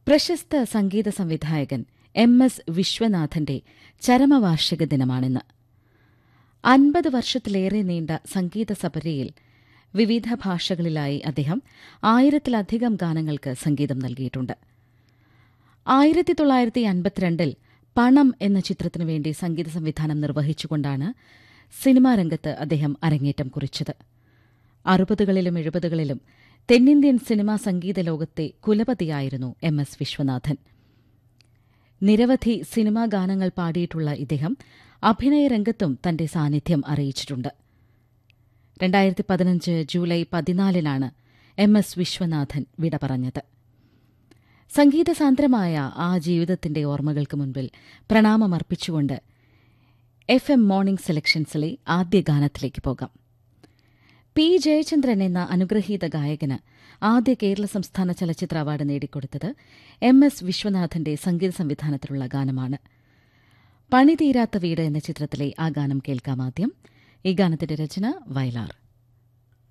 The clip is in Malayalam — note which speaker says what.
Speaker 1: പ്രശസ്ത സംഗീത സംവിധായകൻ എം എസ് വിശ്വനാഥന്റെ ചരമവാർഷിക ദിനമാണിന്ന് അൻപത് വർഷത്തിലേറെ നീണ്ട സംഗീത സപര്യയിൽ വിവിധ ഭാഷകളിലായി അദ്ദേഹം ആയിരത്തിലധികം ഗാനങ്ങൾക്ക് സംഗീതം നൽകിയിട്ടുണ്ട് ആയിരത്തി തൊള്ളായിരത്തി അൻപത്തിരണ്ടിൽ പണം എന്ന ചിത്രത്തിനു വേണ്ടി സംഗീത സംവിധാനം നിർവഹിച്ചുകൊണ്ടാണ് സിനിമാ രംഗത്ത് അദ്ദേഹം അരങ്ങേറ്റം കുറിച്ചത് അറുപതുകളിലും എഴുപതുകളിലും തെന്നിന്ത്യൻ സിനിമാ സംഗീത ലോകത്തെ കുലപതിയായിരുന്നു എം എസ് വിശ്വനാഥൻ നിരവധി സിനിമാ ഗാനങ്ങൾ പാടിയിട്ടുള്ള ഇദ്ദേഹം അഭിനയ രംഗത്തും തന്റെ സാന്നിധ്യം അറിയിച്ചിട്ടുണ്ട് രണ്ടായിരത്തി പതിനഞ്ച് ജൂലൈ പതിനാലിനാണ് എം എസ് വിശ്വനാഥൻ വിട പറഞ്ഞത് സംഗീതസാന്ദ്രമായ ആ ജീവിതത്തിന്റെ ഓർമ്മകൾക്ക് മുൻപിൽ പ്രണാമമർപ്പിച്ചുകൊണ്ട് എഫ് എം മോർണിംഗ് സെലക്ഷൻസിലെ ആദ്യ ഗാനത്തിലേക്ക് പോകാം പി ജയചന്ദ്രൻ എന്ന അനുഗ്രഹീത ഗായകന് ആദ്യ കേരള സംസ്ഥാന ചലച്ചിത്ര അവാർഡ് നേടിക്കൊടുത്തത് എം എസ് വിശ്വനാഥന്റെ സംഗീത സംവിധാനത്തിലുള്ള ഗാനമാണ് പണിതീരാത്ത വീട് എന്ന ചിത്രത്തിലെ ആ ഗാനം കേൾക്കാമാദ്യം ഈ ഗാനത്തിന്റെ രചന വയലാർ